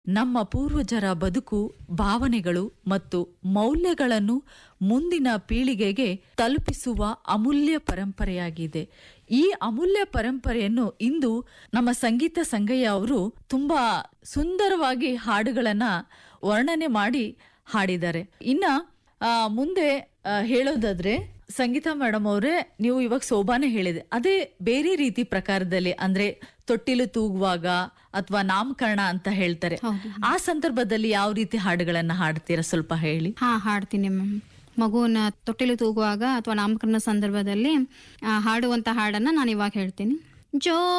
ನಮ್ಮ ಪೂರ್ವಜರ ಬದುಕು ಭಾವನೆಗಳು ಮತ್ತು ಮೌಲ್ಯಗಳನ್ನು ಮುಂದಿನ ಪೀಳಿಗೆಗೆ ತಲುಪಿಸುವ ಅಮೂಲ್ಯ ಪರಂಪರೆಯಾಗಿದೆ ಈ ಅಮೂಲ್ಯ ಪರಂಪರೆಯನ್ನು ಇಂದು ನಮ್ಮ ಸಂಗೀತ ಸಂಗಯ್ಯ ಅವರು ತುಂಬಾ ಸುಂದರವಾಗಿ ಹಾಡುಗಳನ್ನ ವರ್ಣನೆ ಮಾಡಿ ಹಾಡಿದ್ದಾರೆ ಇನ್ನ ಆ, ಮುಂದೆ ಆ, ಹೇಳೋದಾದ್ರೆ ಸಂಗೀತ ಮೇಡಮ್ ಅವರೇ ನೀವು ಇವಾಗ ಸೋಬಾನೆ ಹೇಳಿದೆ ಅದೇ ಬೇರೆ ರೀತಿ ಪ್ರಕಾರದಲ್ಲಿ ಅಂದ್ರೆ ತೊಟ್ಟಿಲು ತೂಗುವಾಗ ಅಥವಾ ನಾಮಕರಣ ಅಂತ ಹೇಳ್ತಾರೆ ಹೌದು. ಆ ಸಂದರ್ಭದಲ್ಲಿ ಯಾವ ರೀತಿ ಹಾಡುಗಳನ್ನ ಹಾಡ್ತೀರಾ ಸ್ವಲ್ಪ ಹೇಳಿ ಹಾ ಹಾಡ್ತೀನಿ ಮ್ಯಾಮ್ ಮಗುವನ್ನ ತೊಟ್ಟಿಲು ತೂಗುವಾಗ ಅಥವಾ ನಾಮಕರಣ ಸಂದರ್ಭದಲ್ಲಿ ಆ, ಹಾಡುವಂತ ಹಾಡನ್ನ ನಾನು ಇವಾಗ ಹೇಳ್ತೀನಿ ಜೋ